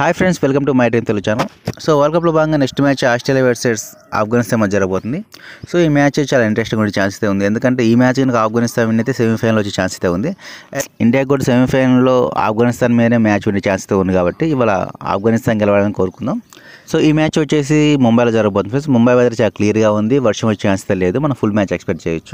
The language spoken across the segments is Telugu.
hi friends welcome to my team Telugu channel so world కప్లో భాగంగా next match Australia versus Afghanistan మధ్య జరగబోతుంది సో ఈ మ్యాచ్ చాలా ఇంట్రెస్టింగ్ ఉండే ఛాన్స్ అయితే ఉంది ఎందుకంటే ఈ మ్యాచ్ కనుక ఆఫ్ఘనిస్తాన్ విన్ అయితే సెమీఫైనల్ వచ్చే ఛాన్స్ అయితే ఉంది ఇండియాకి కూడా సెమీఫైనల్లో ఆఫ్ఘనిస్తాన్ మీదనే మ్యాచ్ ఉండే ఛాన్స్ అయితే ఉంది కాబట్టి ఇవాళ ఆఫ్ఘనిస్తాన్ గెలవాలని కోరుకుందాం సో ఈ మ్యాచ్ వచ్చేసి ముంబైలో జరగబోతుంది ఫ్రెండ్స్ ముంబై వెదర్ చాలా క్లియర్గా ఉంది వర్షం వచ్చే ఛాన్స్ అయితే లేదు మనం ఫుల్ మ్యాచ్ ఎక్స్పెక్ట్ చేయొచ్చు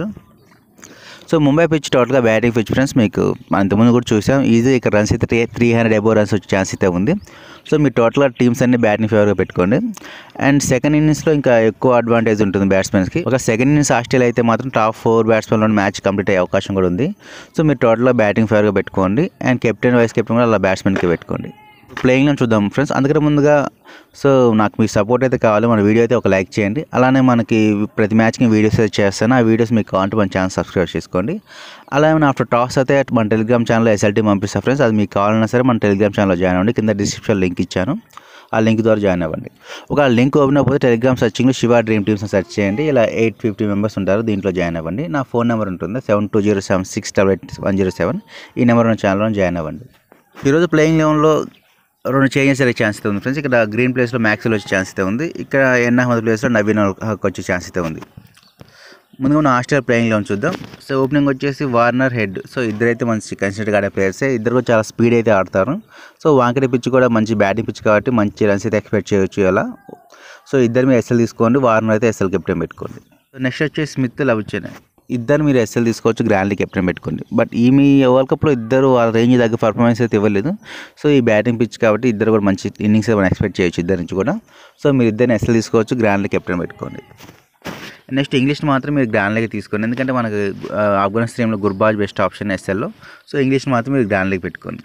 సో ముంబై పిచ్ టోటల్గా బ్యాటింగ్ పిచ్ ఫ్రెండ్స్ మీకు మనం ఇంతకుముందు కూడా చూసాం ఈజీ ఇక్కడ రన్స్ అయితే త్రీ హండ్రెడ్ ఎబో రన్స్ వచ్చే ఛాన్స్ అయితే ఉంది సో మీ టోటల్గా టీమ్స్ అన్ని బ్యాటింగ్ ఫేవర్గా పెట్టుకోండి అండ్ సెకండ్ ఇన్నింగ్స్లో ఇంకా ఎక్కువ అడ్వాంటేజ్ ఉంటుంది బ్యాట్స్మెన్స్కి ఒక సెకండ్ ఇన్నింగ్స్ ఆస్ట్రేలియా అయితే మాత్రం టాప్ ఫోర్ బ్యాట్స్మెన్లో మ్యాచ్ కంప్లీట్ అయ్యే అవకాశం కూడా ఉంది సో మీరు టోటల్గా బ్యాటింగ్ ఫేవర్గా పెట్టుకోండి అండ్ కెప్టెన్ వైస్ కెప్టెన్ కూడా అలా బ్యాట్స్మెన్కి పెట్టుకోండి ప్లేయింగ్లో చూద్దాం ఫ్రెండ్స్ అందుకనే ముందుగా సో నాకు మీ సపోర్ట్ అయితే కావాలి మన వీడియో అయితే ఒక లైక్ చేయండి అలానే మనకి ప్రతి మ్యాచ్కి వీడియోస్ అయితే చేస్తాను ఆ వీడియోస్ మీకు కావాలంటే మన ఛానల్ సబ్స్క్రైబ్ చేసుకోండి అలాగే ఆఫ్టర్ టాస్ అయితే మన టెలిగ్రామ్ ఛానల్లో ఎస్ఎల్టీ పంపిస్తాను ఫ్రెండ్స్ అది మీకు కావాలన్నా సరే మన టెలిగ్రామ్ ఛానల్లో జాయిన్ అవ్వండి కింద డిస్క్రిప్షన్ లింక్ ఇచ్చాను ఆ లింక్ ద్వారా జాయిన్ అవ్వండి ఒక లింక్ ఓపెన్ అయిపోతే టెలిగ్రామ్ సర్చింగ్లో శివ డ్రీమ్ టీమ్స్ సెర్చ్ చేయండి ఇలా ఎయిట్ ఫిఫ్టీ మెంబర్స్ ఉంటారు దీంట్లో జాయిన్ అవ్వండి నా ఫోన్ నెంబర్ ఉంటుంది seven two zero seven six double eight one zero seven ఈ నెంబర్ ఉన్న ఛానల్లో జాయిన్ అవ్వండి ఈరోజు ప్లేయింగ్ లెవెన్లో రెండు చేంజెస్ అయ్యే ఛాన్స్ అయితే ఉంది ఫ్రెండ్స్ ఇక్కడ గ్రీన్ ప్లేస్లో మ్యాక్స్వెల్ వచ్చే ఛాన్స్ అయితే ఉంది ఇక్కడ ఎన్ అహ్మద్ ప్లేస్లో నవీన్ హక్ వచ్చే ఛాన్స్ అయితే ఉంది ముందుగా మనం ఆస్ట్రేలియా ప్లేయింగ్ లెవెన్ చూద్దాం సో ఓపెనింగ్ వచ్చేసి వార్నర్ హెడ్ సో ఇద్దరైతే మంచి కన్సిడర్ ఆడే ప్లేయర్సే ఇద్దరు కూడా చాలా స్పీడ్ అయితే ఆడతారు సో వాంకడే పిచ్ కూడా మంచి బ్యాటింగ్ పిచ్ కాబట్టి మంచి రన్స్ అయితే ఎక్స్పెక్ట్ చేయొచ్చు ఇలా సో ఇద్దరు మీరు ఎస్ఎల్ తీసుకోండి వార్నర్ అయితే ఎస్ఎల్ కెప్టెన్ పెట్టుకోండి నెక్స్ట్ వచ్చేసి స్మిత్ లవిచ్చిన ఇద్దరు మీరు ఎస్ఎల్ తీసుకోవచ్చు గ్రాండ్లీ కెప్టెన్ పెట్టుకోండి బట్ ఈ మీ వరల్డ్ కప్లో ఇద్దరు వాళ్ళ రేంజ్ తగ్గ పర్ఫార్మెన్స్ అయితే ఇవ్వలేదు సో ఈ బ్యాటింగ్ పిచ్ కాబట్టి ఇద్దరు కూడా మంచి ఇన్నింగ్స్ మనం ఎక్స్పెక్ట్ చేయొచ్చు ఇద్దరు నుంచి కూడా సో మీరు ఇద్దరిని ఎస్ఎల్ తీసుకోవచ్చు గ్రాండ్లీ కెప్టెన్ పెట్టుకోండి నెక్స్ట్ ఇంగ్లీష్ మాత్రం మీరు గ్రాండ్లీకి తీసుకోండి ఎందుకంటే మనకు ఆ, ఆఫ్ఘనిస్తాన్లో గుర్బాజ్ బెస్ట్ ఆప్షన్ ఎస్ఎల్లో సో ఇంగ్లీష్ మాత్రం మీరు గ్రాండ్లీకి పెట్టుకోండి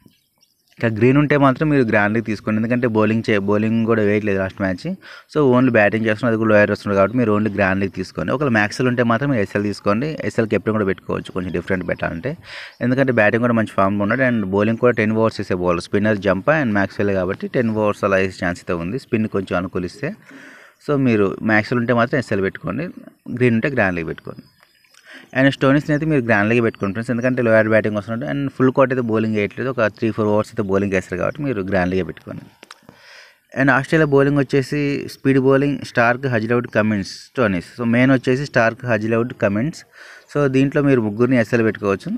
ఇక గ్రీన్ ఉంటే మాత్రం మీరు గ్రాండ్లీకి తీసుకోండి ఎందుకంటే బౌలింగ్ చే బౌలింగ్ కూడా వేయట్లేదు last match so only batting చేస్తున్నారు అది కూడా లోయర్ వస్తుంది కాబట్టి మీరు ఓన్లీ గ్రాండ్లీకి తీసుకోండి ఒకవేళ మ్యాక్స్ఎల్ ఉంటే మాత్రం మీరు ఎస్ఎల్ తీసుకోండి ఎస్ఎల్ కెప్టెన్ కూడా పెట్టుకోవచ్చు కొంచెం డిఫరెంట్ పెట్టాలంటే ఎందుకంటే బ్యాటింగ్ కూడా మంచి ఫామ్లో ఉన్నాడు అండ్ బౌలింగ్ కూడా టెన్ ఓవర్స్ వేసే bowler spinner Zampa and Maxwell కాబట్టి టెన్ ఓవర్స్ అలా వేసే ఛాన్స్ అయితే ఉంది స్పిన్ కొంచెం అనుకూలిస్తే సో మీరు మ్యాక్స్వెల్ ఉంటే మాత్రం ఎస్ఎల్ పెట్టుకోండి గ్రీన్ ఉంటే గ్రాండ్లీకి పెట్టుకోండి అండ్ స్టోనీస్ని అయితే మీరు గ్రాండ్లీగా పెట్టుకోండి ఫ్రెండ్స్ ఎందుకంటే లోయర్ బ్యాటింగ్ వస్తున్నాడు అండ్ ఫుల్ కోట్ అయితే బౌలింగ్ వేయట్లేదు ఒక త్రీ ఫోర్ ఓవర్స్ అయితే బౌలింగ్ వేస్తారు కాబట్టి మీరు గ్రాండ్లీగా పెట్టుకోండి అండ్ ఆస్ట్రేలియా బౌలింగ్ వచ్చేసి speed bowling Starc Hazlewood Cummins Stoinis so main వచ్చేసి స్టార్క్ హజ్లౌడ్ కమిన్స్ సో దీంట్లో మీరు ముగ్గురిని ఎస్ఎల్ పెట్టుకోవచ్చు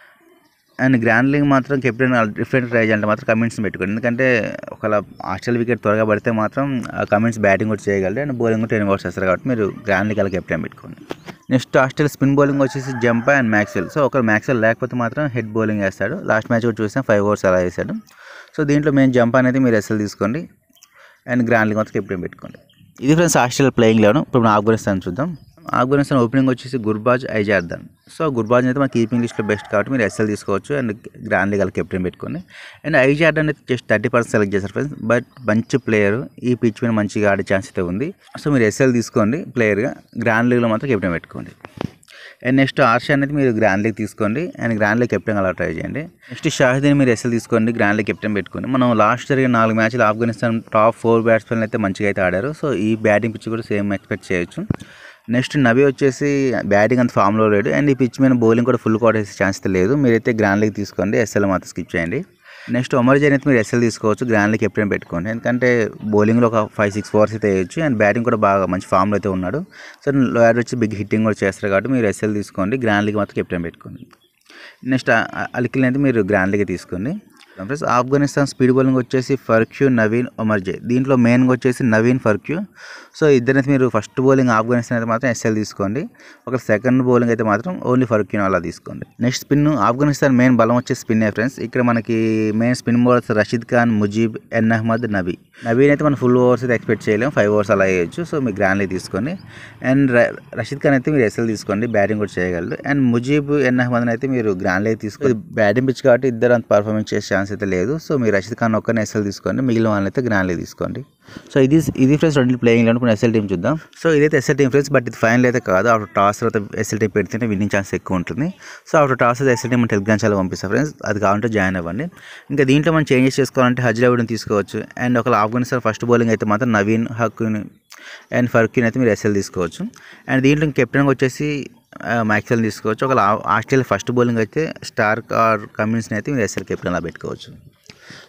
అండ్ గ్రాండ్ లీగ్ మాత్రం కెప్టెన్ డిఫరెంట్ ట్రై చేయాలంటే మాత్రం కమెంట్స్ పెట్టుకోండి ఎందుకంటే ఒకవేళ ఆస్ట్రేలియా వికెట్ త్వరగా పడితే మాత్రం ఆ కమెంట్స్ బ్యాటింగ్ కూడా చేయగలరు అండ్ బౌలింగ్ కూడా టెన్ ఓవర్స్ వేస్తారు కాబట్టి మీరు గ్రాండ్ లీగ్ అలా కెప్టెన్ పెట్టుకోండి నెక్స్ట్ ఆస్ట్రేలియా స్పిన్ బౌలింగ్ వచ్చేసి జంపా అండ్ మ్యాక్స్వెల్ సో ఒకరు మ్యాక్స్వెల్ లేకపోతే మాత్రం హెడ్ బౌలింగ్ వేస్తాడు లాస్ట్ మ్యాచ్ కూడా చూసాం ఫైవ్ ఓవర్స్ అలా వేసాడు సో దీంట్లో మేము జంప్ అనేది మీరు ఎస్ఎల్ తీసుకోండి అండ్ గ్రాండ్ లీగ్ మొత్తం కెప్టెన్ పెట్టుకోండి ఇది ఫ్రెండ్స్ ఆస్ట్రేలియా ప్లేయింగ్ లెవెన్ ఇప్పుడు మనం ఆఫ్ఘనిస్తాన్ చూద్దాం ఆఫ్ఘనిస్తాన్ ఓపెనింగ్ వచ్చేసి గుర్బాజ్ ఐజార్దన్ సో గుర్బాజ్ అయితే మన కీపింగ్ లిస్ట్లో బెస్ట్ కాబట్టి మీరు ఎస్ఎల్ తీసుకోవచ్చు అండ్ గ్రాండ్ లీగ్ కెప్టెన్ పెట్టుకోండి అండ్ ఐజార్దన్ అయితే జస్ట్ థర్టీ పర్సెంట్ సెలెక్ట్ చేశారు ఫ్రెండ్స్ బట్ మంచి ప్లేయర్ ఈ పిచ్ మీద మంచిగా ఆడే ఛాన్స్ అయితే ఉంది సో మీరు ఎస్ఎల్ తీసుకోండి ప్లేయర్గా గ్రాండ్ లీగ్లో మాత్రం కెప్టెన్ పెట్టుకోండి అండ్ నెక్స్ట్ ఆర్షి అనేది మీరు గ్రాండ్ లీగ్ తీసుకోండి అండ్ గ్రాండ్ లీగ్ కెప్టెన్ అలా ట్రై చేయండి నెక్స్ట్ షాహిదీని మీరు ఎస్ఎల్ తీసుకోండి గ్రాండ్ లీగ్ కెప్టెన్ పెట్టుకోండి మనం లాస్ట్ జరిగిన నాలుగు మ్యాచ్లు ఆఫ్ఘనిస్తాన్ టాప్ ఫోర్ బ్యాట్స్మెన్ అయితే మంచిగా అయితే ఆడారు సో ఈ బ్యాటింగ్ పిచ్ కూడా సేమ్ ఎక్స్పెక్ట్ చేయొచ్చు నెక్స్ట్ నవి వచ్చేసి బ్యాటింగ్ అంత ఫామ్లో లేడు అండ్ ఈ పిచ్ మీద బౌలింగ్ కూడా ఫుల్ కోట్ వేసే ఛాన్స్ అయితే లేదు మీరైతే గ్రాండ్ లీగ్ తీసుకోండి ఎస్ఎల్ మాత్రం స్కిప్ చేయండి నెక్స్ట్ ఒమర్ జైన్ అయితే మీరు ఎస్ఎల్ తీసుకోవచ్చు గ్రాండ్ లీగ్ కెప్టెన్ పెట్టుకోండి ఎందుకంటే బౌలింగ్లో ఒక ఫైవ్ సిక్స్ ఓవర్స్ అయితే వేయచ్చు అండ్ బ్యాటింగ్ కూడా బాగా మంచి ఫామ్లో అయితే ఉన్నాడు సో లోయర్ వచ్చి బిగ్ హిట్టింగ్ కూడా చేస్తారు కాబట్టి మీరు ఎస్ఎల్ తీసుకోండి గ్రాండ్ లీగ్ మాత్రం కెప్టెన్ పెట్టుకోండి నెక్స్ట్ అలికిల్ అయితే మీరు గ్రాండ్ లీగ్ తీసుకోండి ఫ్రెండ్స్ ఆఫ్ఘనిస్తాన్ స్పీడ్ బౌలింగ్ వచ్చేసి ఫర్క్యూ నవీన్ ఒమర్జే దీంట్లో మెయిన్గా వచ్చేసి నవీన్ ఫర్క్యూ సో ఇద్దరైతే మీరు ఫస్ట్ బౌలింగ్ ఆఫ్ఘనిస్తాన్ అయితే మాత్రం ఎస్ఎల్ తీసుకోండి ఒక సెకండ్ బౌలింగ్ అయితే మాత్రం ఓన్లీ ఫర్క్యూ అలా తీసుకోండి నెక్స్ట్ స్పిన్ ఆఫ్ఘనిస్తాన్ మెయిన్ బలం వచ్చేసి స్పిన్ ఫ్రెండ్స్ ఇక్కడ మనకి main spin bowlers Rashid Khan Mujeeb ఎన్ అహ్మద్ నబీ నవీన్ అయితే మనం ఫుల్ ఓవర్స్ అయితే ఎక్స్పెక్ట్ చేయలేము ఫైవ్ ఓవర్స్ అలా వేయచ్చు సో మీరు గ్రాండ్లీ తీసుకోండి అండ్ రషీద్ ఖాన్ అయితే మీరు ఎస్ఎల్ తీసుకోండి బ్యాటింగ్ కూడా చేయగలరు అండ్ ముజీబ్ ఎన్ అహ్మద్ అయితే మీరు గ్రాండ్లీ తీసుకోండి బ్యాటింగ్ పిచ్ కాబట్టి ఇద్దరు అంత పర్ఫార్మెన్స్ చేసే ఛాన్స్ అయితే లేదు సో మీరు రషీద్ ఖాన్ ఒక్కరిని ఎస్ఎల్ తీసుకోండి మిగిలిన వాళ్ళని అయితే గ్రాండ్లీ తీసుకోండి సో ఇది ఇది ఫ్రెండ్స్ రెండు ప్లేయింగ్ అనుకున్న ఎస్ఎల్ టీం చూద్దాం సో ఇదైతే ఎస్ఎల్ టీం ఫ్రెండ్స్ బట్ ఇది ఫైనల్ అయితే కాదు ఆఫ్టర్ టాస్ తర్వాత ఎస్ఎల్ టీం పెడితేనే విన్నింగ్ ఛాన్స్ ఎక్కువ ఉంటుంది సో ఆఫ్టర్ టాస్ అయితే ఎస్ఎల్ టీం టెలిగ్రామ్ ఛానల్ పంపిస్తాం ఫ్రెండ్స్ అది కావాలంటే జాయిన్ అవ్వండి ఇంకా దీంట్లో మనం చేంజెస్ చేసుకోవాలంటే హజ్లావుడిని తీసుకోవచ్చు అండ్ ఒక ఆఫ్ఘనిస్తాన్ ఫస్ట్ బౌలింగ్ అయితే మాత్రం నవీన్ హక్కుని అండ్ ఫర్క్యూన్ అయితే మీరు ఎస్ఎల్ తీసుకోవచ్చు అండ్ దీంట్లో కెప్టెన్గా వచ్చేసి మ్యాక్సెల్ తీసుకోవచ్చు ఒక ఆస్ట్రేలియా ఫస్ట్ బౌలింగ్ అయితే స్టార్క్ ఆర్ కమిన్స్ని అయితే మీరు ఎస్ఎల్ కెప్టెన్ అలా పెట్టుకోవచ్చు సో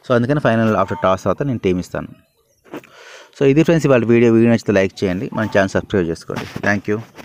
సో అందుకని ఫైనల్ ఆఫ్టర్ టాస్ తర్వాత నేను టీమ్ ఇస్తాను సో ఇది ఫ్రెండ్స్ ఇవాళ వీడియో వీడియో నచ్చితే లైక్ చేయండి మన ఛానల్ సబ్స్క్రైబ్ చేసుకోండి థ్యాంక్ యూ